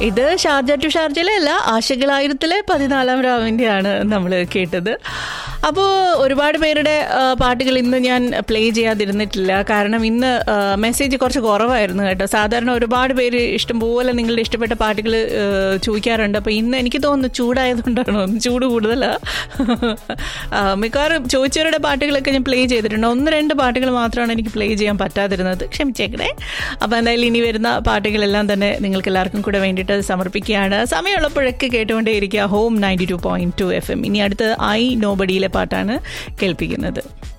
ഇത് Sharjah to ഷാർജയിലെ അല്ല ആശകളായിരത്തിലെ പതിനാലാം രാവിൻ്റെയാണ് നമ്മൾ കേട്ടത് അപ്പോൾ ഒരുപാട് പേരുടെ ആ, പാട്ടുകൾ ഇന്ന് ഞാൻ പ്ലേ ചെയ്യാതിരുന്നിട്ടില്ല കാരണം ഇന്ന് മെസ്സേജ് കുറച്ച് കുറവായിരുന്നു കേട്ടോ സാധാരണ ഒരുപാട് പേര് ഇഷ്ടംപോലെ നിങ്ങളുടെ ഇഷ്ടപ്പെട്ട പാട്ടുകൾ ചോദിക്കാറുണ്ട് അപ്പോൾ ഇന്ന് എനിക്ക് തോന്നുന്നു ചൂടായതുകൊണ്ടാണോ ചൂട് കൂടുതലാണ് മിക്കവാറും ചോദിച്ചവരുടെ പാട്ടുകളൊക്കെ ഞാൻ പ്ലേ ചെയ്തിട്ടുണ്ട് ഒന്ന് രണ്ട് പാട്ടുകൾ മാത്രമാണ് എനിക്ക് പ്ലേ ചെയ്യാൻ പറ്റാതിരുന്നത് ക്ഷമിച്ചേക്കണേ അപ്പോൾ എന്തായാലും ഇനി വരുന്ന പാട്ടുകളെല്ലാം തന്നെ നിങ്ങൾക്ക് എല്ലാവർക്കും കൂടെ വേണ്ടിയിട്ട് സമർപ്പിക്കുകയാണ് സമയമുള്ളപ്പോഴൊക്കെ കേട്ടുകൊണ്ടേയിരിക്കുക home ninety two point two F M ഇനി അടുത്ത് ഐ നോബഡിയിലെ പാട്ടാണ് കേൾപ്പിക്കുന്നത്